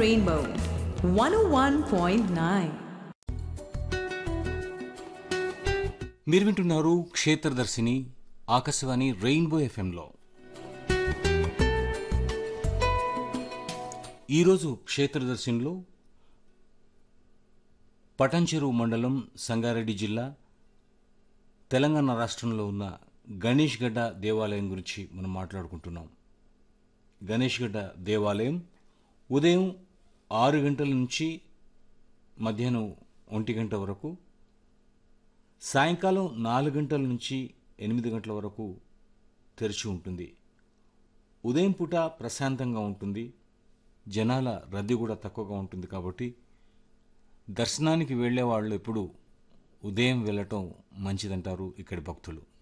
Rainbow 101.9. మీరు వింటున్నారు క్షేత్రదర్శిని Akashvani rainbow ఎఫ్ఎంలో ఈరోజు క్షేత్రదర్శినిలో పటంచెరు మండలం సంగారెడ్డి జిల్లా తెలంగాణ రాష్ట్రంలో ఉన్న గణేష్ గడ్డ దేవాలయం గురించి మనం మాట్లాడుకుంటున్నాం గణేష్ గడ్డ దేవాలయం ఉదయం ఆరు గంటల నుంచి మధ్యాహ్నం ఒంటి గంట వరకు సాయంకాలం నాలుగు గంటల నుంచి ఎనిమిది గంటల వరకు తెరిచి ఉంటుంది ఉదయం పూట ప్రశాంతంగా ఉంటుంది జనాల రద్దీ కూడా తక్కువగా ఉంటుంది కాబట్టి దర్శనానికి వెళ్ళే వాళ్ళు ఎప్పుడు ఉదయం వెళ్ళటం మంచిదంటారు ఇక్కడి భక్తులు